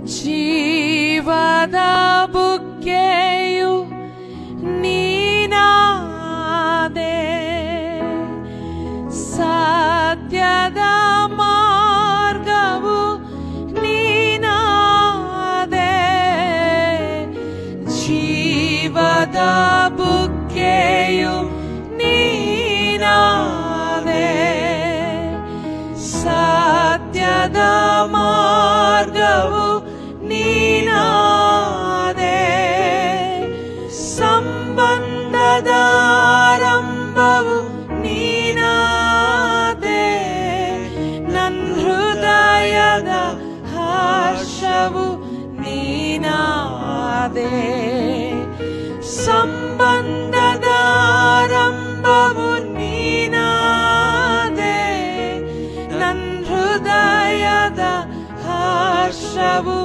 ಜೀವದ ಬುಗ್ಗೆಯು ನೀನಾದೆ ಸತ್ಯದ ಮಾರ್ಗವು ನೀನಾದೆ ಜೀವದ ಬುಗ್ಗೆಯು ನೀನಾದೆ ಸತ್ಯದ ಮಾರ್ಗವು ನೀನಾದೆ ಸಂಬಂಧದ ಆರಂಭವು ನೀನಾದೆ ನನ್ನ ಹೃದಯದ ಹರ್ಷವು ನೀನಾದೆ ಸಂಬಂಧದ ಆರಂಭವು ನೀನಾದೆ ನನ್ನ ಹೃದಯದ ಹರ್ಷವು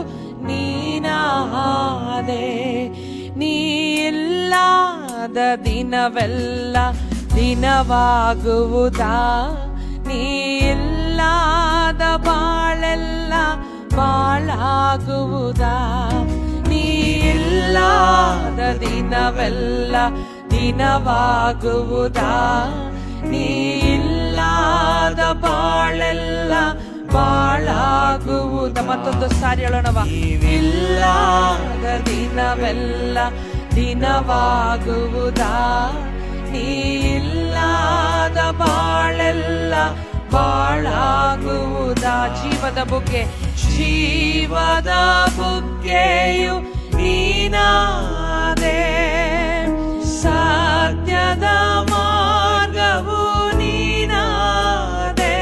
ನೀನಾದೆ ನೀ ಇಲ್ಲದ ದಿನವೆಲ್ಲ ದಿನವಾಗುವುದಾ ನೀ ಇಲ್ಲದ ಬಾಳೆಲ್ಲ ಬಾಳಾಗುವುದಾ ನೀ ಇಲ್ಲದ ದಿನವೆಲ್ಲ ದಿನವಾಗುವುದಾ ನೀ ಇಲ್ಲದ ಬಾಳೆಲ್ಲ ಬಾಳಾಗುವುದ ಮತ್ತೊಂದು ಸಾರಿ ಹೇಳೋಣವ ಇಲ್ಲದ ದಿನವೆಲ್ಲ ದಿನವಾಗುವುದಾ ನೀ ಇಲ್ಲದ ಬಾಳೆಲ್ಲ ಬಾಳಾಗುವುದಾ ಜೀವದ ಬುಗ್ಗೆ ಜೀವದ ಬುಗ್ಗೆಯು ನೀನಾದೆ ಸತ್ಯದ ಮಾರ್ಗವು ನೀನಾದೆ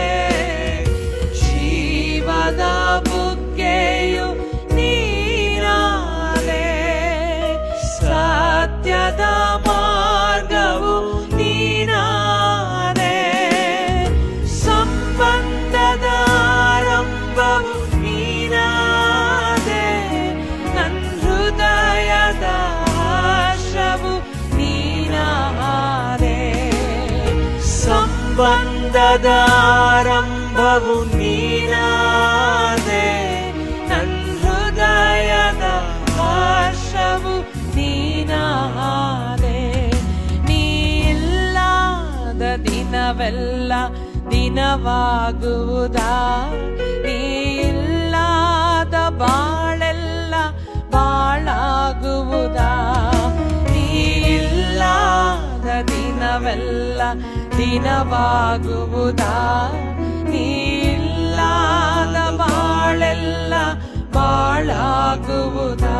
ಜೀವದ ಬುಗ್ಗೆಯು ನೀನಾದೆ ಸತ್ಯದ ಮಾರ್ಗವು ನೀನಾದೆ ಸಂಬಂಧದ ಆರಂಭವು ನೀನಾದೆ ನನ್ನ ಹೃದಯದ ಆಶವು ನೀನಾದೆ ಸಂಬಂಧದ ಆರಂಭವು ನೀನಾದೆ ನನ್ನ ಹೃದಯದ ಆಶವು ನೀನಾದೆ ನೀ ಇಲ್ಲದ ದಿನವೆಲ್ಲ ದಿನವಾಗುವುದಾ ನೀ ಇಲ್ಲದ ಬಾಳೆಲ್ಲ ಬಾಳಾಗುವುದಾ ನೀ ಇಲ್ಲದ ದಿನವೆಲ್ಲ ದಿನವಾಗುವುದಾ ನೀ ಇಲ್ಲದ ಬಾಳೆಲ್ಲ ಬಾಳಾಗುವುದಾ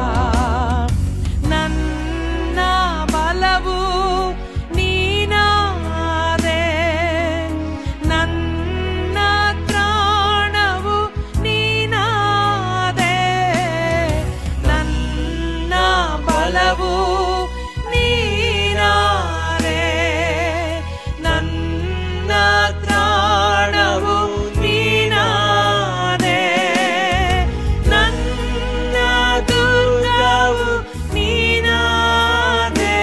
ನನ್ನ ಬಲವು ನೀನಾದೆ ನನ್ನ ತ್ರಾಣವು ನೀನಾದೆ ನನ್ನ ಬಲವು ನೀನಾದೆ ನನ್ನ ತ್ರಾಣವು ನೀನಾದೆ ನನ್ನ ದುರ್ಗವು ನೀನಾದೆ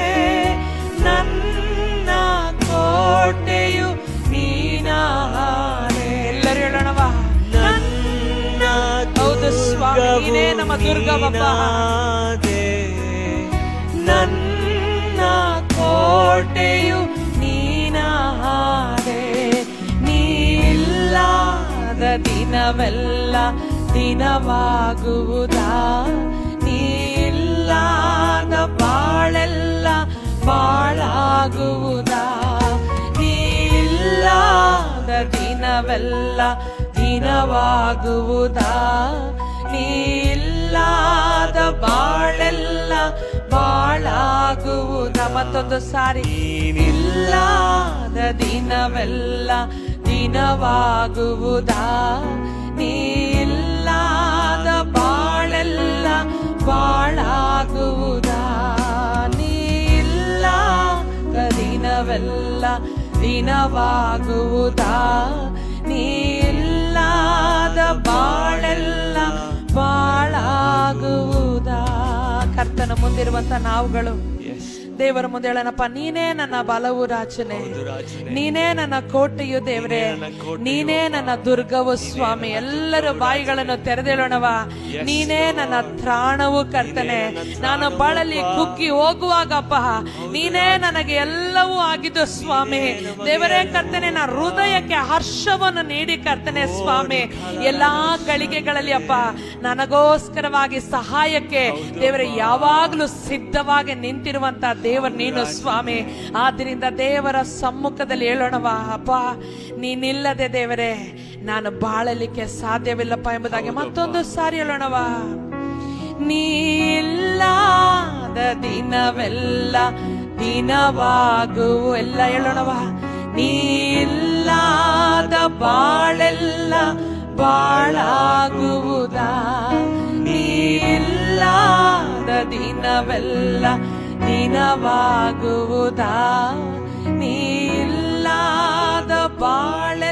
ನನ್ನ ಕೋಟೆಯು ನೀನಾದೆ ಎಲ್ಲರೂ ಹೇಳೋಣವ ನನ್ನ ಹೌದು ಸ್ವಾಮಿ ನೀನೇ ನಮ್ಮ ದುರ್ಗವಪ್ಪ ನನ್ನ ಕೋಟೆಯು ನೀನಾದೆ ನೀಲ್ಲದ ದಿನವೆಲ್ಲ ದಿನವಾಗುವುದಾ ನೀಲ್ಲದ ಬಾಳೆಲ್ಲ ಬಾಳಾಗುವುದಾ ನೀಲ್ಲದ ದಿನವೆಲ್ಲ ದಿನವಾಗುವುದಾ ನೀಲ್ಲದ ಬಾಳೆಲ್ಲ ಬಾಳಾಗುವುದ ಮತ್ತೊಂದು ಸಾರಿ ಇಲ್ಲದ ದಿನವೆಲ್ಲ ದಿನವಾಗುವುದಾ ನೀಲ್ಲದ ಬಾಳೆಲ್ಲ ಬಾಳಾಗುವುದಾ ನೀಲ್ಲದ ದಿನವೆಲ್ಲ ದಿನವಾಗುವುದಾ ನೀಲ್ಲದ ಬಾಳೆಲ್ಲ ಬಾಳಾಗುವುದಾ ಕರ್ತನ ಮುಂದಿರುವಂತ ನಾವುಗಳು ದೇವರ ಮುಂದೆ ಹೇಳೋಣಪ್ಪ ನೀನೇ ನನ್ನ ಬಲವು ರಾಜನೇ ಹೌದು ರಾಜನೇ ನೀನೇ ನನ್ನ ಕೋಟೆಯು ದೇವರೇ ನೀನೇ ನನ್ನ ಕೋಟೆಯು ನೀನೇ ನನ್ನ ದುರ್ಗವು ಸ್ವಾಮಿ ಎಲ್ಲರೂ ಬಾಯಿಗಳನ್ನು ತೆರೆದೇಳೋಣವ ನೀನೇ ನನ್ನ ತ್ರಾಣವು ಕರ್ತನೆ ನಾನು ಬಳಲಿ ಕುಗ್ಗಿ ಹೋಗುವಾಗಪ್ಪ ನೀನೇ ನನಗೆ ಎಲ್ಲವೂ ಆಗಿದ್ದು ಸ್ವಾಮಿ ದೇವರೇ ಕರ್ತನೆ ನಾ ಹೃದಯಕ್ಕೆ ಹರ್ಷವನ್ನು ನೀಡಿ ಕರ್ತನೆ ಸ್ವಾಮಿ ಎಲ್ಲಾ ಗಳಿಗೆಗಳಲ್ಲಿ ಅಪ್ಪ ನನಗೋಸ್ಕರವಾಗಿ ಸಹಾಯಕ್ಕೆ ದೇವರೇ ಯಾವಾಗಲೂ ಸಿದ್ಧವಾಗಿ ನಿಂತಿರುವಂತ ದೇವರು ನೀನು ಸ್ವಾಮಿ ಆದ್ರಿಂದ ದೇವರ ಸಮ್ಮುಖದಲ್ಲಿ ಹೇಳೋಣವ ಅಪ್ಪ ನೀನಿಲ್ಲದೆ ದೇವರೇ ನಾನು ಬಾಳಲಿಕ್ಕೆ ಸಾಧ್ಯವಿಲ್ಲಪ್ಪ ಎಂಬುದಾಗಿ ಮತ್ತೊಂದು ಸಾರಿ ಹೇಳೋಣವ ನೀಲ್ಲದ ದಿನವೆಲ್ಲ ದಿನವಾಗುವು ಎಲ್ಲ ಹೇಳೋಣವ ನೀಲ್ಲದ ಬಾಳೆಲ್ಲ ಬಾಳಾಗುವುದಾ ನೀಲ್ಲದ ದಿನವೆಲ್ಲ ದಿನವಾಗುವುದಾ ನೀಲ್ಲದ ಬಾಳೆ